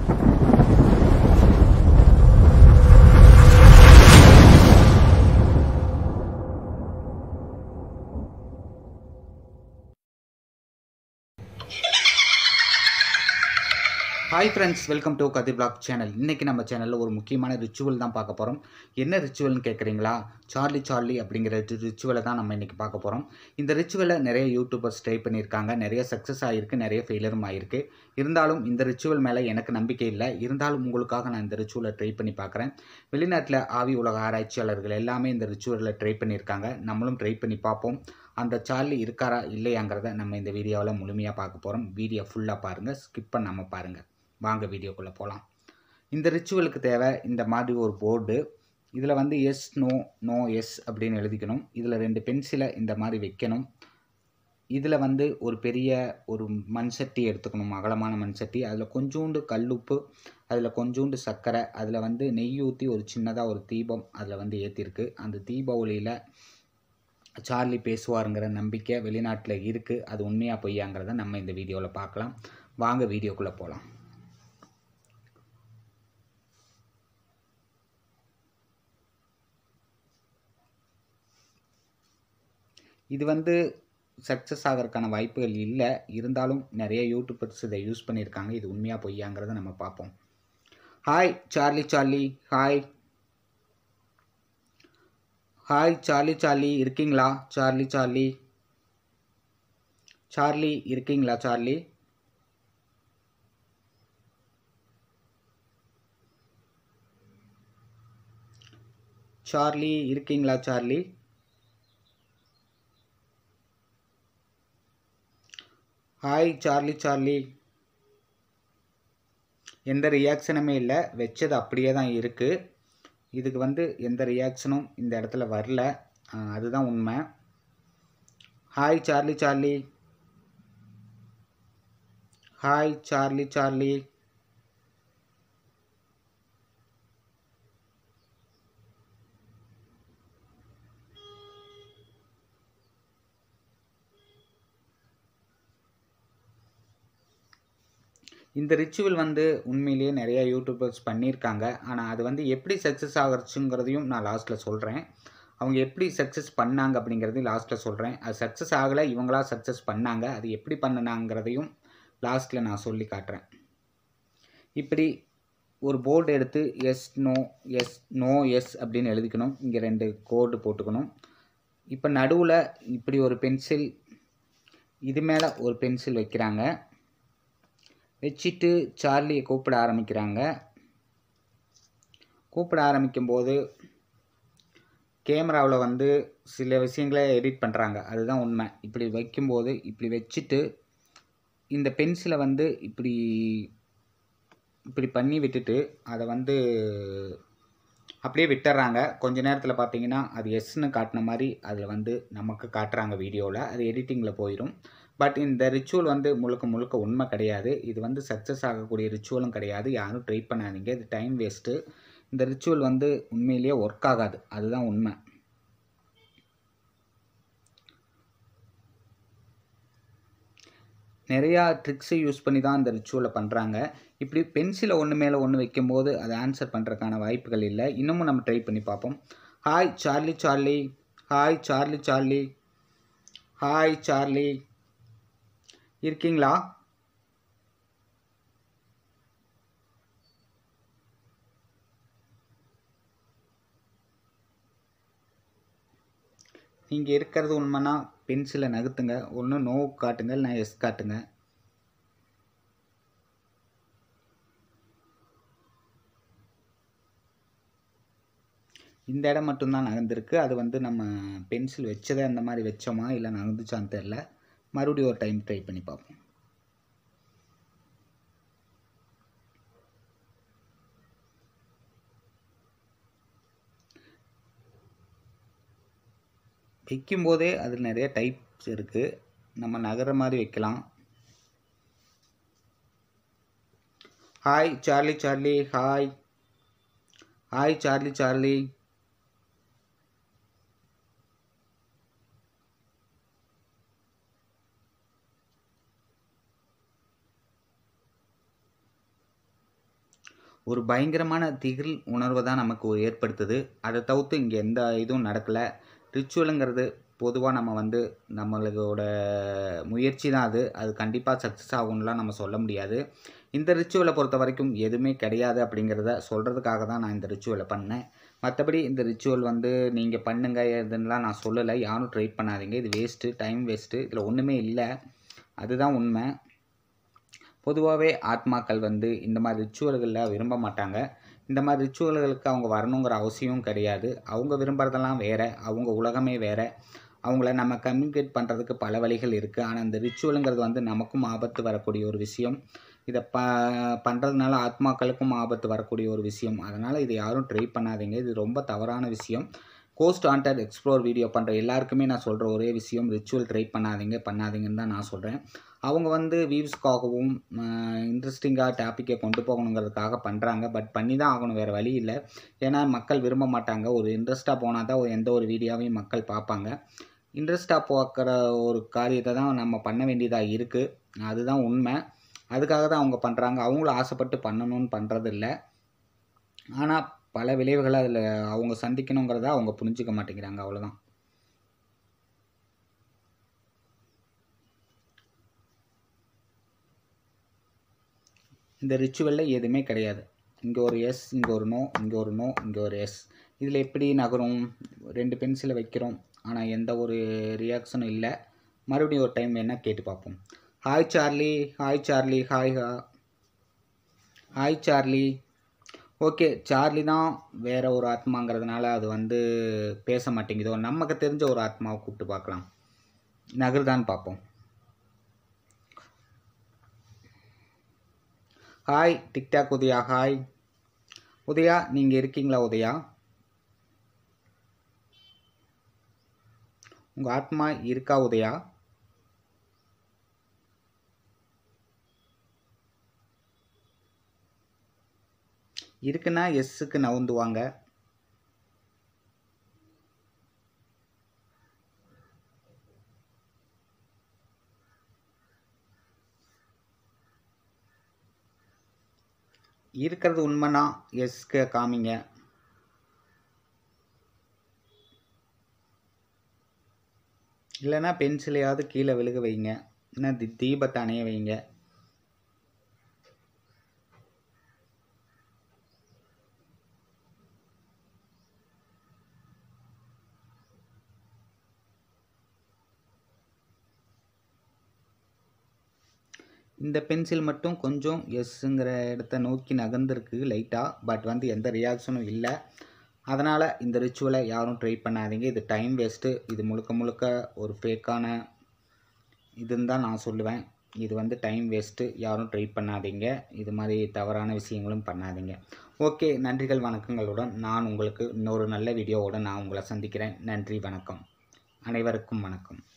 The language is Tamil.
hi friends welcome to Kathi blog channel இன்றைக்கி நம்ம சேனலில் ஒரு முக்கியமான ரிச்சுவல் தான் பார்க்க போகிறோம் என்ன ரிச்சுவல்னு கேட்குறீங்களா சார்லி சார்லி அப்படிங்கிற ரிச்சுவலை தான் நம்ம இன்றைக்கி பார்க்க போகிறோம் இந்த ரிச்சுவலை நிறைய யூடியூபர்ஸ் ட்ரை பண்ணியிருக்காங்க நிறைய சக்ஸஸ் ஆகிருக்கு நிறைய ஃபெயிலியரும் ஆகிருக்கு இருந்தாலும் இந்த ரிச்சுவல் மேலே எனக்கு நம்பிக்கை இல்லை இருந்தாலும் உங்களுக்காக நான் இந்த ரிச்சுவலை ட்ரை பண்ணி பார்க்குறேன் வெளிநாட்டில் ஆவி உலக ஆராய்ச்சியாளர்கள் எல்லாமே இந்த ரிச்சுவலில் ட்ரை பண்ணியிருக்காங்க நம்மளும் ட்ரை பண்ணி பார்ப்போம் அந்த சார்லி இருக்காரா இல்லையாங்கிறத நம்ம இந்த வீடியோவில் முழுமையாக பார்க்க போகிறோம் வீடியோ ஃபுல்லாக பாருங்கள் ஸ்கிப் பண்ணாமல் பாருங்கள் வாங்க வீடியோக்குள்ளே போகலாம் இந்த ரிச்சுவலுக்கு தேவை இந்த மாதிரி ஒரு போர்டு இதில் வந்து எஸ் நோ நோ எஸ் அப்படின்னு எழுதிக்கணும் இதில் ரெண்டு பென்சிலை இந்த மாதிரி வைக்கணும் இதில் வந்து ஒரு பெரிய ஒரு மண் சட்டி எடுத்துக்கணும் அகலமான மண் சட்டி அதில் கொஞ்சோண்டு கல்லுப்பு அதில் கொஞ்சோண்டு சர்க்கரை அதில் வந்து நெய் ஊற்றி ஒரு சின்னதாக ஒரு தீபம் அதில் வந்து ஏற்றிருக்கு அந்த தீப ஒளியில் சார்லி பேசுவாருங்கிற நம்பிக்கை வெளிநாட்டில் இருக்குது அது உண்மையாக பொய்யாங்கிறத நம்ம இந்த வீடியோவில் பார்க்கலாம் வாங்க வீடியோக்குள்ளே போகலாம் இது வந்து சக்ஸஸ் ஆகிறதுக்கான வாய்ப்புகள் இல்லை இருந்தாலும் நிறைய யூடியூபர்ஸ் இதை யூஸ் பண்ணியிருக்காங்க இது உண்மையாக பொய்யாங்கிறத நம்ம பார்ப்போம் hi Charlie Charlie hi hi Charlie Charlie இருக்கீங்களா சார்லி சார்லி சார்லி இருக்கீங்களா சார்லி சார்லி இருக்கீங்களா சார்லி ஹாய் சார்லி சார்லி எந்த ரியாக்ஷனுமே இல்லை வச்சது அப்படியே தான் இருக்குது இதுக்கு வந்து எந்த ரியாக்ஷனும் இந்த இடத்துல வரல அதுதான் உண்மை hi Charlie Charlie hi Charlie Charlie இந்த ரிச்சுவல் வந்து உண்மையிலேயே நிறைய யூடியூபர்ஸ் பண்ணியிருக்காங்க ஆனால் அது வந்து எப்படி சக்ஸஸ் ஆகிறச்சுங்கிறதையும் நான் லாஸ்ட்டில் சொல்கிறேன் அவங்க எப்படி சக்ஸஸ் பண்ணாங்க அப்படிங்கிறதையும் லாஸ்ட்டில் சொல்கிறேன் அது சக்ஸஸ் ஆகலை இவங்களா சக்ஸஸ் பண்ணாங்க அது எப்படி பண்ணினாங்கிறதையும் லாஸ்ட்டில் நான் சொல்லி காட்டுறேன் இப்படி ஒரு போர்டு எடுத்து yes no yes no yes அப்படின்னு எழுதிக்கணும் இங்கே ரெண்டு கோடு போட்டுக்கணும் இப்போ நடுவில் இப்படி ஒரு பென்சில் இது மேலே ஒரு பென்சில் வைக்கிறாங்க வச்சுட்டு சார்லியை கூப்பிட ஆரம்பிக்கிறாங்க கூப்பிட ஆரம்பிக்கும்போது கேமராவில் வந்து சில விஷயங்களை எடிட் பண்ணுறாங்க அதுதான் உண்மை இப்படி வைக்கும்போது இப்படி வச்சுட்டு இந்த பென்சிலை வந்து இப்படி இப்படி பண்ணி விட்டுட்டு அதை வந்து அப்படியே விட்டுறாங்க கொஞ்ச நேரத்தில் பார்த்தீங்கன்னா அது எஸ்ன்னு காட்டின மாதிரி அதில் வந்து நமக்கு காட்டுறாங்க வீடியோவில் அது எடிட்டிங்கில் போயிடும் பட் இந்த ரிச்சுவல் வந்து முழுக்க முழுக்க உண்மை கிடையாது இது வந்து சக்ஸஸ் ஆகக்கூடிய ரிச்சுவலும் கிடையாது யாரும் ட்ரை பண்ணாதீங்க இது டைம் வேஸ்ட்டு இந்த ரிச்சுவல் வந்து உண்மையிலேயே ஒர்க் ஆகாது அதுதான் உண்மை நிறையா ட்ரிக்ஸை யூஸ் பண்ணி தான் இந்த ரிச்சுவலை பண்ணுறாங்க இப்படி பென்சிலை ஒன்று மேலே ஒன்று வைக்கும்போது அதை ஆன்சர் பண்ணுறதுக்கான வாய்ப்புகள் இல்லை இன்னமும் நம்ம ட்ரை பண்ணி பார்ப்போம் hi Charlie Charlie hi Charlie Charlie hi Charlie இருக்கீங்களா நீங்கள் இருக்கிறது உண்மைனா பென்சிலை நகர்த்துங்க ஒன்று நோ காட்டுங்க இல்லை எஸ் காட்டுங்க இந்த இடம் மட்டும்தான் நகர்ந்துருக்கு அது வந்து நம்ம பென்சில் வச்சதே அந்த மாதிரி வச்சோமா இல்லை நகர்ந்துச்சான்னு தெரில மறுபடியும் ஒரு டைம் ட்ரை பண்ணி பார்ப்போம் வைக்கும்போதே அதில் நிறைய டைப்ஸ் இருக்குது நம்ம நகர மாதிரி வைக்கலாம் hi Charlie Charlie hi hi Charlie Charlie ஒரு பயங்கரமான திகில் உணர்வை தான் நமக்கு ஏற்படுத்துது அதை தவிர்த்து இங்கே எந்த இதுவும் நடக்கலை ரிச்சுவலுங்கிறது பொதுவாக நம்ம வந்து நம்மளோட முயற்சி தான் அது அது கண்டிப்பாக சக்ஸஸ் ஆகும்லாம் நம்ம சொல்ல முடியாது இந்த ரிச்சுவலை பொறுத்த வரைக்கும் எதுவுமே கிடையாது அப்படிங்கிறத சொல்கிறதுக்காக தான் நான் இந்த ரிச்சுவலை பண்ணேன் மற்றபடி இந்த ரிச்சுவல் வந்து நீங்கள் பண்ணுங்க இதுன்னெலாம் நான் சொல்லலை யாரும் ட்ரை பண்ணாதீங்க இது வேஸ்ட்டு டைம் வேஸ்ட்டு இதில் ஒன்றுமே இல்லை அதுதான் உண்மை பொதுவாகவே ஆத்மாக்கள் வந்து இந்த மாதிரி ரிச்சுவல்களில் விரும்ப மாட்டாங்க இந்த மாதிரி ரிச்சுவல்களுக்கு அவங்க வரணுங்கிற அவசியம் கிடையாது அவங்க விரும்புகிறதெல்லாம் வேறு அவங்க உலகமே வேறு அவங்கள நம்ம கம்யூனிகேட் பண்ணுறதுக்கு பல வழிகள் இருக்குது ஆனால் இந்த ரிச்சுவலுங்கிறது வந்து நமக்கும் ஆபத்து வரக்கூடிய ஒரு விஷயம் இதை ப பண்ணுறதுனால ஆத்மாக்களுக்கும் ஆபத்து வரக்கூடிய ஒரு விஷயம் அதனால் இதை யாரும் ட்ரை பண்ணாதீங்க இது ரொம்ப தவறான விஷயம் கோஸ்ட் ஆண்டர் எக்ஸ்ப்ளோர் வீடியோ பண்ணுற எல்லாருக்குமே நான் சொல்கிற ஒரே விஷயம் ரிச்சுவல் ட்ரை பண்ணாதீங்க பண்ணாதீங்கன்னு தான் நான் சொல்கிறேன் அவங்க வந்து வியூஸ்க்காகவும் இன்ட்ரெஸ்டிங்காக டாப்பிக்கை கொண்டு போகணுங்கிறதுக்காக பண்ணுறாங்க பட் பண்ணி தான் ஆகணும் வேறு வழி இல்லை ஏன்னா மக்கள் விரும்ப மாட்டாங்க ஒரு இன்ட்ரெஸ்ட்டாக போனால் தான் எந்த ஒரு வீடியோவையும் மக்கள் பார்ப்பாங்க இன்ட்ரெஸ்ட்டாக பார்க்குற ஒரு காரியத்தை தான் நம்ம பண்ண வேண்டியதாக இருக்குது அதுதான் உண்மை அதுக்காக தான் அவங்க பண்ணுறாங்க அவங்களும் ஆசைப்பட்டு பண்ணணும்னு பண்ணுறது இல்லை ஆனால் பல விளைவுகளை அதில் அவங்க சந்திக்கணுங்கிறத அவங்க புரிஞ்சுக்க மாட்டேங்கிறாங்க அவ்வளோதான் இந்த ரிச்சுவலில் எதுவுமே கிடையாது இங்கே ஒரு எஸ் இங்கே ஒரு நோ இங்கே ஒரு நோ இங்கே ஒரு எஸ் இதில் எப்படி நகரும் ரெண்டு பென்சிலை வைக்கிறோம் ஆனால் எந்த ஒரு ரியாக்ஷனும் இல்லை மறுபடியும் ஒரு டைம் வேணால் கேட்டு பார்ப்போம் hi Charlie hi Charlie hi ஹா ஹாய் சார்லி ஓகே சார்லி தான் வேற ஒரு ஆத்மாங்கிறதுனால அது வந்து பேச மாட்டேங்குதோ நமக்கு தெரிஞ்ச ஒரு ஆத்மாவை கூப்பிட்டு பார்க்கலாம் நகருதான்னு பார்ப்போம் hi TikTok Udaya hi Udaya நீங்கள் இருக்கீங்களா உதயா உங்கள் ஆத்மா இருக்கா உதயா இருக்குன்னா எஸ்ஸுக்கு நவுந்துவாங்க இருக்கிறது உண்மைனா எஸ்க்கு காமிங்க இல்லைன்னா பென்சிலையாவது கீழே விழுக வைங்க இல்லைன்னா தி தீபத்தை அணைய வைங்க இந்த பென்சில் மட்டும் கொஞ்சம் எஸ்ஸுங்கிற இடத்த நோக்கி நகர்ந்துருக்கு லைட்டாக பட் வந்து எந்த ரியாக்ஷனும் இல்லை அதனால் இந்த ரிச்சுவலை யாரும் ட்ரை பண்ணாதீங்க இது டைம் வேஸ்ட்டு இது முழுக்க முழுக்க ஒரு ஃபேக்கான இதுன்னு தான் நான் சொல்லுவேன் இது வந்து டைம் வேஸ்ட்டு யாரும் ட்ரை பண்ணாதீங்க இது மாதிரி தவறான விஷயங்களும் பண்ணாதீங்க ஓகே நன்றிகள் வணக்கங்களுடன் நான் உங்களுக்கு இன்னொரு நல்ல வீடியோவோட நான் உங்களை சந்திக்கிறேன் நன்றி வணக்கம் அனைவருக்கும் வணக்கம்